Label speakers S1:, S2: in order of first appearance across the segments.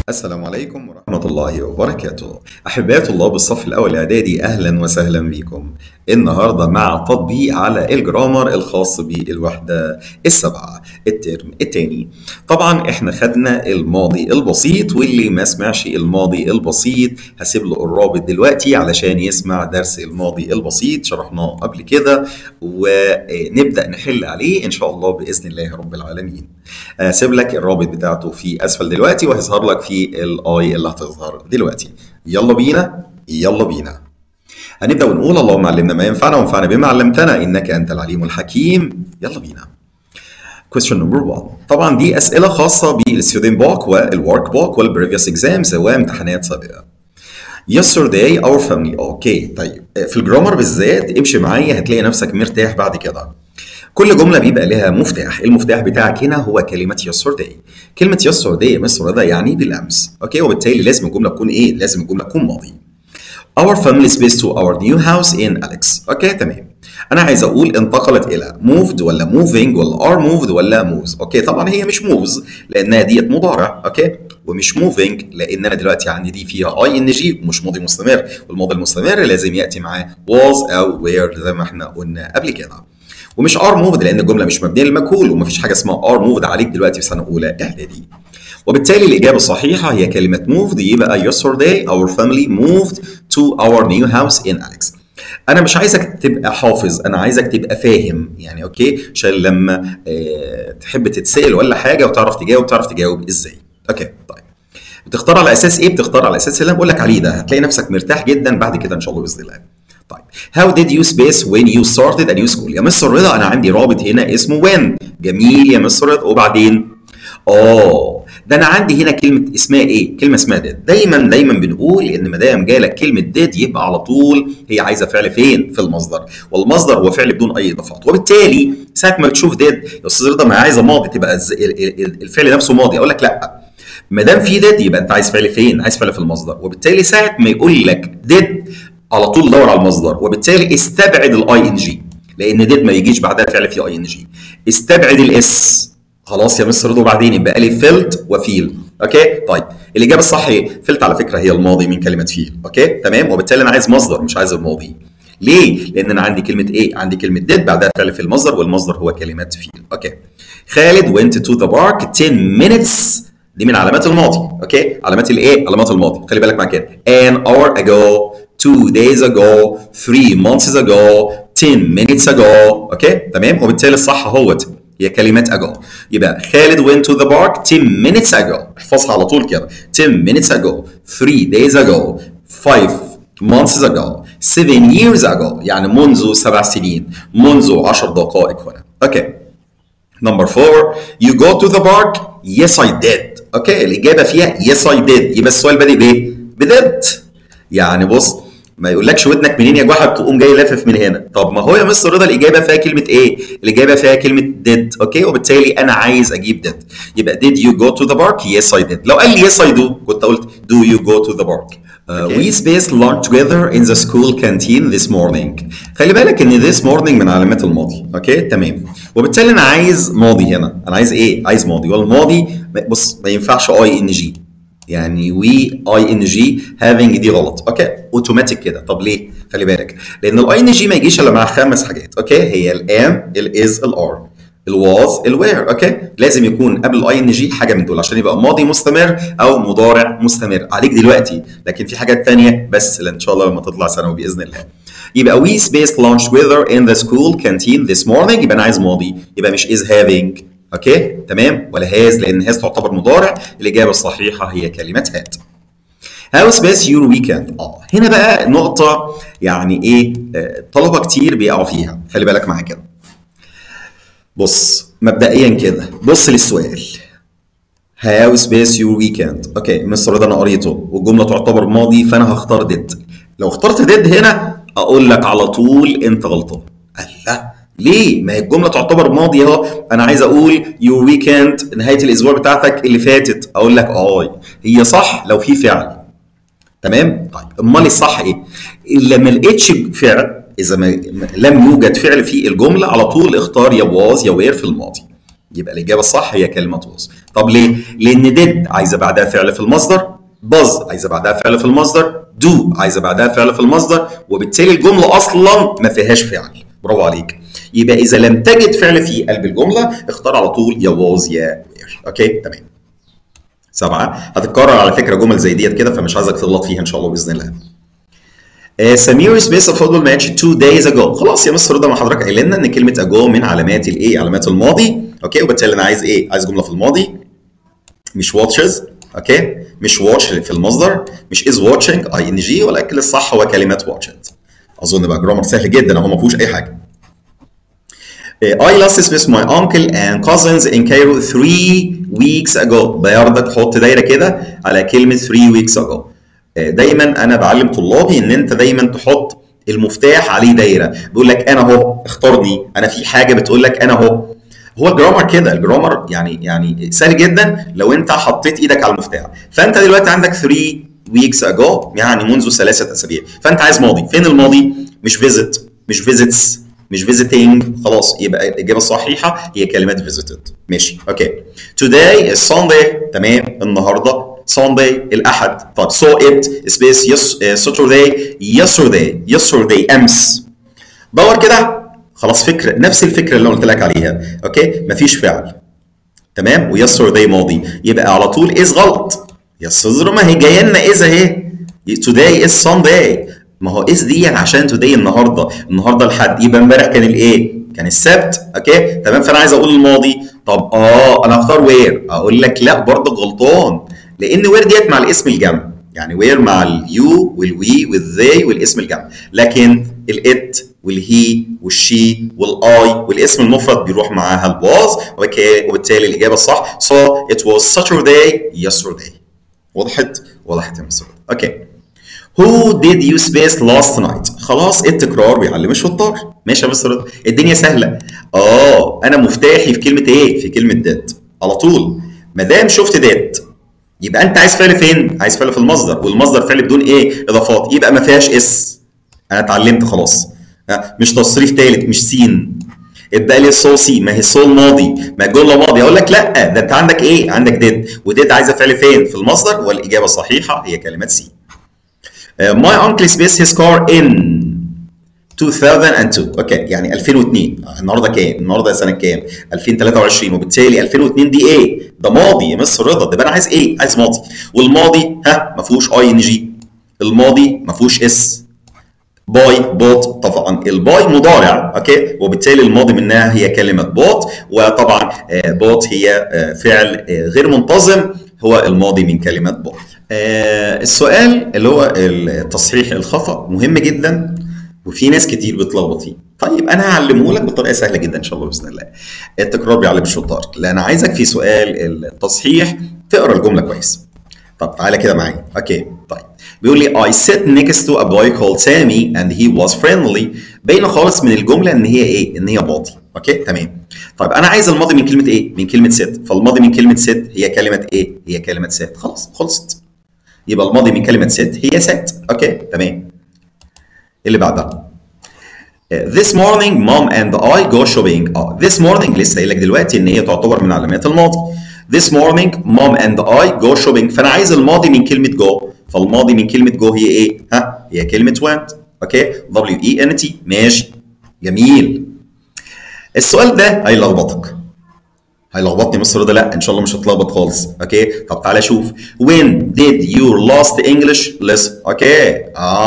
S1: السلام عليكم ورحمة الله وبركاته أحباء طلاب الصف الأول إعدادي أهلا وسهلا بكم النهاردة مع تطبيق على الجرامر الخاص بالوحدة السبعة الترم التاني طبعا احنا خدنا الماضي البسيط واللي ما سمعش الماضي البسيط هسيب له الرابط دلوقتي علشان يسمع درس الماضي البسيط شرحناه قبل كده ونبدأ نحل عليه إن شاء الله بإذن الله رب العالمين هسيب لك الرابط بتاعته في أسفل دلوقتي وهيظهر لك في الاي اللي هتظهر دلوقتي يلا بينا يلا بينا هنبدا ونقول اللهم علمنا ما ينفعنا وانفعنا بما علمتنا انك انت العليم الحكيم يلا بينا question number 1 طبعا دي اسئله خاصه بالستودنت بوك والورك بوك والبريفيوس اكزامز وامتحانات سابقه yesterday our family اوكي طيب في الجرامر بالذات امشي معايا هتلاقي نفسك مرتاح بعد كده كل جمله بيبقى لها مفتاح المفتاح بتاعك هنا هو كلمه yesterday كلمه yesterday يا مستر رضا يعني بالامس اوكي وبالتالي لازم الجمله تكون ايه لازم الجمله تكون ماضي Our family space to our new house in Alex اوكي تمام انا عايز اقول انتقلت الى moved ولا moving ولا are moved ولا moves اوكي طبعا هي مش moves لانها ديت مضارع اوكي ومش moving لان انا دلوقتي عندي دي فيها اي ان جي ومش ماضي مستمر والماضي المستمر لازم ياتي معاه was او were زي ما احنا قلنا قبل كده ومش ار موفد لان الجمله مش مبنيه للمجهول ومفيش حاجه اسمها ار موفد عليك دلوقتي في سنه اولى اعدادي وبالتالي الاجابه الصحيحه هي كلمه moved يبقى yesterday our family moved to our new house in Alex انا مش عايزك تبقى حافظ انا عايزك تبقى فاهم يعني اوكي عشان لما اه تحب تتسال ولا حاجه وتعرف تجاوب تعرف تجاوب ازاي اوكي طيب بتختار على اساس ايه بتختار على اساس اللي انا بقول لك عليه ده هتلاقي نفسك مرتاح جدا بعد كده ان شاء الله باذن الله طيب how did you space when you started a new school يا مستر رضا انا عندي رابط هنا اسمه when جميل يا مستر رضا وبعدين اه ده انا عندي هنا كلمه اسمها ايه كلمه اسمها did دايما دايما بنقول ان ما دام جالك كلمه did يبقى على طول هي عايزه فعل فين في المصدر والمصدر هو فعل بدون اي اضافات وبالتالي ساعه ما بتشوف did يا استاذ رضا ما عايزه ماضي تبقى الفعل نفسه ماضي اقول لك لا ما دام في did يبقى انت عايز فعل فين عايز فعل في المصدر وبالتالي ساعه ما يقول لك did على طول دور على المصدر وبالتالي استبعد الاي ان جي لان ديد ما يجيش بعدها فعل في اي ان جي استبعد الاس خلاص يا مستر رضا وبعدين يبقى لي فيلت وفيل اوكي طيب الاجابه الصح ايه فيلت على فكره هي الماضي من كلمه فيل اوكي تمام وبالتالي انا عايز مصدر مش عايز الماضي ليه لان انا عندي كلمه ايه عندي كلمه ديد بعدها فعل في المصدر والمصدر هو كلمه فيل اوكي خالد went to the park 10 minutes دي من علامات الماضي اوكي علامات الايه علامات الماضي خلي بالك مع كده an hour ago two days ago three months ago 10 minutes ago اوكي تمام وبالتالي الصح هو هي كلمة ago يبقى خالد went to the park 10 minutes ago احفظها على طول كده 10 minutes ago 3 days ago 5 months ago 7 years ago يعني منذ سبع سنين منذ 10 دقائق هنا اوكي نمبر 4 you go to the park yes I did اوكي الاجابه فيها yes I did يبقى السؤال بادئ بايه؟ بدid يعني بص ما يقولكش ودنك منين يا جحا تقوم جاي لافف من هنا طب ما هو يا مستر رضا الاجابه فيها كلمه ايه الاجابه فيها كلمه did اوكي وبالتالي انا عايز اجيب did يبقى did you go to the park yes I did لو قال لي yes I do كنت قلت do you go to the park Uh, okay. we spaced lunch together in the school canteen this morning. خلي بالك ان this morning من علامات الماضي، اوكي؟ تمام. وبالتالي انا عايز ماضي هنا، انا عايز ايه؟ عايز ماضي، والماضي بص ما ينفعش اي ان جي. يعني وي اي ان جي هافينج دي غلط اوكي اوتوماتيك كده طب ليه خلي بالك لان الاي ان جي ما يجيش الا مع خمس حاجات اوكي هي الام الاز الار الواز الوير اوكي لازم يكون قبل الاي ان جي حاجه من دول عشان يبقى ماضي مستمر او مضارع مستمر عليك دلوقتي لكن في حاجات تانية بس ان شاء الله لما تطلع ثانوي باذن الله يبقى we spaced lunch together in the school canteen this morning يبقى انا عايز ماضي يبقى مش is having اوكي تمام ولا هاز لان هاز تعتبر مضارع الاجابه الصحيحه هي كلمه هاد هاو سبيس يور ويكند اه هنا بقى نقطه يعني ايه آه طلبه كتير بيقعوا فيها خلي بالك معايا كده بص مبدئيا كده بص للسؤال هاو سبيس يور ويكند اوكي مستر ده انا قريته والجمله تعتبر ماضي فانا هختار ديد لو اخترت ديد هنا اقول لك على طول انت غلطان الله ليه؟ ما هي الجمله تعتبر ماضي اهو انا عايز اقول يور ويكند نهايه الاسبوع بتاعتك اللي فاتت اقول لك اه هي صح لو في فعل تمام؟ طيب امال الصح ايه؟ اللي ما لقيتش فعل اذا ما لم يوجد فعل في الجمله على طول اختار يا واز يا وير في الماضي يبقى الاجابه الصح هي كلمه was طب ليه لان did عايزه بعدها فعل في المصدر buzz عايزه بعدها فعل في المصدر do عايزه بعدها فعل في المصدر وبالتالي الجمله اصلا ما فيهاش فعل برافو عليك يبقى اذا لم تجد فعل في قلب الجمله اختار على طول يا was يا were اوكي تمام سبعه هتتكرر على فكره جمل زي ديت كده فمش عايزك تغلط فيها ان شاء الله باذن الله آه، سمير سميث فوتبول ماتش 2 days ago خلاص يا مستر رضا ما حضرتك قايل لنا ان كلمه ago من علامات الايه علامات الماضي اوكي وبالتالي انا عايز ايه عايز جمله في الماضي مش watches اوكي مش watch في المصدر مش is watching اي ان جي ولكن الصح هو كلمه watched اظن بقى جرامر سهل جدا اهو ما فيهوش اي حاجه I last with my uncle and cousins in Cairo three weeks ago بياردك حط دايره كده على كلمه three weeks ago دايما انا بعلم طلابي ان انت دايما تحط المفتاح عليه دايره بيقول لك انا اهو اختارني انا في حاجه بتقول لك انا اهو هو الجرامر كده الجرامر يعني يعني سهل جدا لو انت حطيت ايدك على المفتاح فانت دلوقتي عندك 3 weeks ago يعني منذ ثلاثه اسابيع فانت عايز ماضي فين الماضي مش visit مش visits مش visiting خلاص يبقى الاجابه الصحيحه هي كلمه visited ماشي اوكي today is Sunday تمام النهارده Sunday الأحد طب saw it space yes uh, Saturday yesterday yesterday أمس دور كده خلاص فكرة نفس الفكرة اللي أنا قلت لك عليها أوكي مفيش فعل تمام ويسترداي ماضي يبقى على طول إز غلط يستر ما هي جاية لنا إز أهي today is Sunday ما هو إز دي عشان today النهارده النهارده الحد يبقى امبارح كان الإيه؟ كان السبت أوكي تمام فأنا عايز أقول الماضي طب آه أنا هختار وير أقول لك لا برضه غلطان لان وير ديت مع الاسم الجمع يعني وير مع اليو والوي والذي والاسم الجمع لكن الات والهي والشي والاي والاسم المفرد بيروح معاها الواز وبالتالي الاجابه الصح so it was Saturday yesterday وضحت وضحت يا مستر اوكي Who did you space last night؟ خلاص التكرار بيعلم الشطار ماشي يا مستر الدنيا سهله اه انا مفتاحي في كلمه ايه؟ في كلمه ديت على طول ما دام شفت ديت يبقى انت عايز فعل فين؟ عايز فعل في المصدر والمصدر فعل بدون ايه؟ اضافات يبقى ما فيهاش اس انا اتعلمت خلاص مش تصريف ثالث مش سين اتبقى لي الصول سي ما هي الصول ماضي ما الجمله ماضي اقول لك لا ده انت عندك ايه؟ عندك ديد وديد عايزه فعل فين؟ في المصدر والاجابه الصحيحه هي كلمه سي. My uncle spaced his car in 2002 اوكي يعني 2002 النهارده كام؟ النهارده سنه كام؟ 2023 وبالتالي 2002 دي ايه؟ ده ماضي يا مستر رضا ده انا عايز ايه؟ عايز ماضي والماضي ها ما فيهوش اي ان جي الماضي ما فيهوش اس باي بوت طبعا الباي مضارع اوكي وبالتالي الماضي منها هي كلمه بوت وطبعا بوت هي فعل غير منتظم هو الماضي من كلمه بوت السؤال اللي هو التصحيح الخطا مهم جدا وفي ناس كتير بتلخبط فيه طيب انا هعلمه لك بطريقه سهله جدا ان شاء الله باذن الله التكرار بيعلم الشطار لا انا عايزك في سؤال التصحيح تقرا الجمله كويس طب تعالى كده معايا اوكي طيب بيقول لي I sit next to a boy called Sammy and he was friendly باينه خالص من الجمله ان هي ايه ان هي ماضي اوكي تمام طيب انا عايز الماضي من كلمه ايه من كلمه sit فالماضي من كلمه sit هي كلمه ايه هي كلمه sit خلاص خلصت يبقى الماضي من كلمه sit هي sit اوكي تمام اللي بعدها This morning mom and I go shopping اه this morning لسه قايل لك دلوقتي ان هي تعتبر من علامات الماضي This morning mom and I go shopping فانا عايز الماضي من كلمه go فالماضي من كلمه go هي ايه؟ ها هي كلمه went اوكي W E N T ماشي جميل السؤال ده هيلخبطك هيلخبطني مصر ده لا ان شاء الله مش هتلخبط خالص اوكي طب تعالى شوف when did your last English lesson اوكي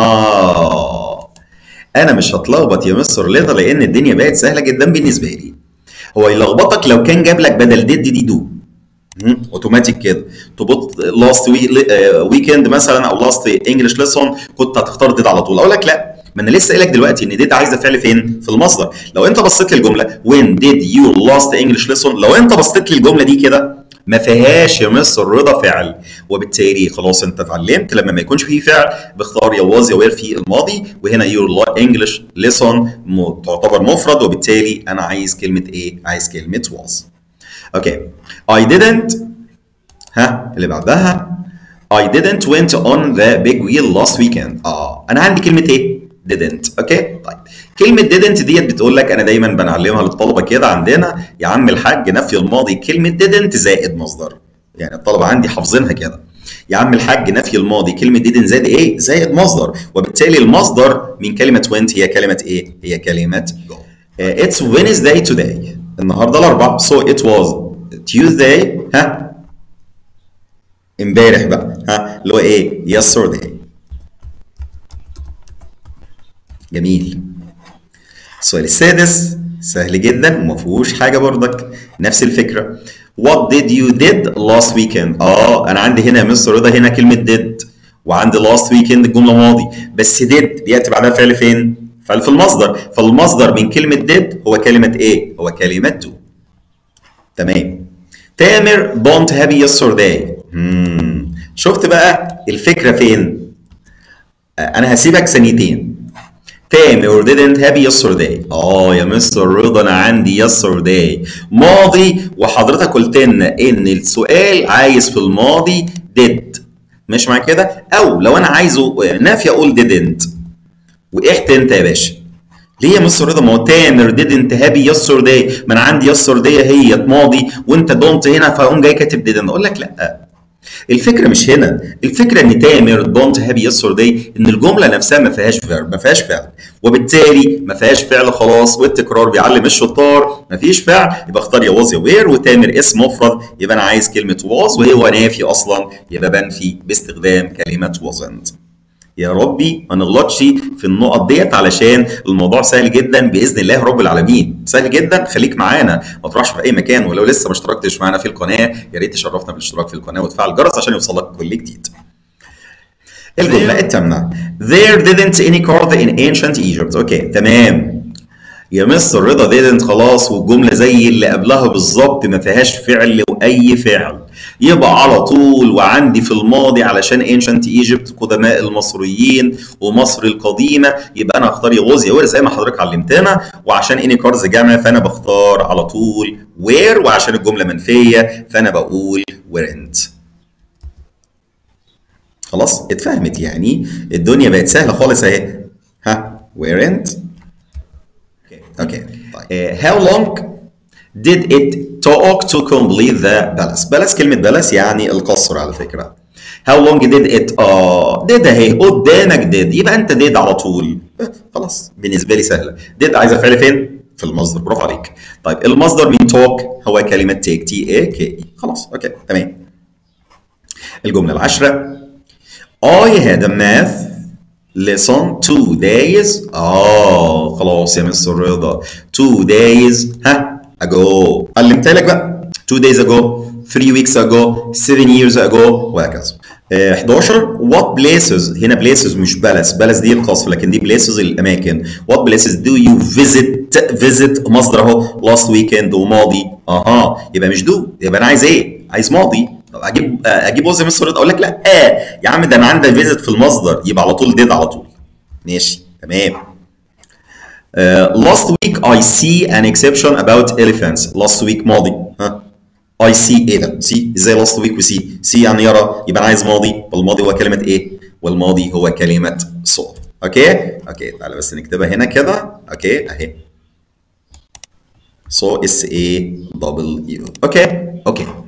S1: اه انا مش هتلخبط يا مستر ليدا لان الدنيا بقت سهله جدا بالنسبه لي هو يلخبطك لو كان جاب لك بدل ديد دي دو اوتوماتيك كده تبط لاست ويكند مثلا او لاست انجلش ليسون كنت هتختار ديد على طول اقول لك لا ما انا لسه قايل لك دلوقتي ان ديد عايزه فعل فين؟ في المصدر لو انت بصيت للجمله when did you last English lesson لو انت بصيت للجمله دي كده ما فيهاش يا مستر رضا فعل وبالتالي خلاص انت اتعلمت لما ما يكونش فيه فعل بختار يا واز يا وير في الماضي وهنا your English lesson تعتبر مفرد وبالتالي انا عايز كلمه ايه؟ عايز كلمه was اوكي I didn't ها اللي بعدها I didn't went on the big wheel last weekend اه انا عندي كلمه ايه didn't اوكي طيب كلمه didn't ديت بتقول لك انا دايما بنعلمها للطلبه كده عندنا يا عم الحاج نفي الماضي كلمه didn't زائد مصدر يعني الطلبه عندي حافظينها كده يا عم الحاج نفي الماضي كلمه didn't زائد ايه زائد مصدر وبالتالي المصدر من كلمه went هي كلمه ايه هي كلمه go uh, it's Wednesday today النهارده الاربعاء so it was Tuesday ها امبارح بقى ها اللي هو ايه yesterday جميل السؤال السادس سهل جدا وما فيهوش حاجه برضك نفس الفكره What did you did last weekend؟ اه انا عندي هنا يا مستر رضا هنا كلمه did وعندي last weekend الجمله ماضي بس did بياتي بعدها فعل فين؟ فعل في المصدر فالمصدر من كلمه did هو كلمه ايه؟ هو كلمه do تمام تامر don't happy yesterday مم. شفت بقى الفكره فين؟ انا هسيبك ثانيتين تامر didn't have yesterday اه يا مستر رضا انا عندي yesterday ماضي وحضرتك قلت لنا ان السؤال عايز في الماضي did مش مع كده او لو انا عايزه نافي اقول didn't وقحت انت يا باشا ليه يا مستر رضا ما هو تامر didn't have yesterday ما انا عندي yesterday هي ماضي وانت don't هنا فاقوم جاي كاتب didn't اقول لك لا الفكره مش هنا الفكره ان تامر دونت هاف يسترداي ان الجمله نفسها ما فيهاش فعل ما فيهاش فعل وبالتالي ما فيهاش فعل خلاص والتكرار بيعلم الشطار ما فيش فعل يبقى اختار يا واز يا وير وتامر اسم مفرد يبقى انا عايز كلمه واز وهي هو نافي اصلا يبقى بنفي باستخدام كلمه wasn't يا ربي ما نغلطش في النقط ديت علشان الموضوع سهل جدا باذن الله رب العالمين سهل جدا خليك معانا ما تروحش في اي مكان ولو لسه ما اشتركتش معانا في القناه يا ريت تشرفنا بالاشتراك في القناه وتفعل الجرس عشان يوصلك كل جديد الجمله التامه there didn't any card in ancient Egypt اوكي تمام يا مستر رضا didn't خلاص والجمله زي اللي قبلها بالظبط ما فيهاش فعل واي فعل يبقى على طول وعندي في الماضي علشان ancient Egypt قدماء المصريين ومصر القديمه يبقى انا اختار يغوز يا زي ما حضرتك علمتنا وعشان اني كارز جمع فانا بختار على طول وير وعشان الجمله منفيه فانا بقول weren't خلاص اتفهمت يعني الدنيا بقت سهله خالص اهي ها weren't اوكي طيب uh, how long did it took to complete the palace palace كلمة palace يعني القصر على فكرة how long did it اه did اهي قدامك did يبقى انت did على طول خلاص بالنسبة لي سهلة did عايزة فعل فين؟ في المصدر برافو عليك طيب المصدر من talk هو كلمة take t a k e خلاص اوكي تمام الجملة العاشرة I had a math lesson two days اه خلاص يا مستر رضا two days ها ago علمتها لك بقى two days ago three weeks ago seven years ago وهكذا آه 11 what places هنا places مش بلس بلس دي القصر لكن دي places الاماكن what places do you visit visit مصدر اهو last weekend وماضي اها يبقى مش do يبقى انا عايز ايه عايز ماضي طب اجيب اجيب وزن مصر اقول لك لا آه يا عم ده انا عندي فيزيت في المصدر يبقى على طول ديد على طول ماشي تمام Uh, last week I see an exception about elephants. Last week ماضي ها I see ايه ده؟ see ازاي last week و see؟ see يعني يرى يبقى انا عايز ماضي والماضي هو كلمة ايه؟ والماضي هو كلمة saw. اوكي؟ اوكي تعالى بس نكتبها هنا كده اوكي اهي. saw اس اي دبل يو. اوكي؟ اوكي.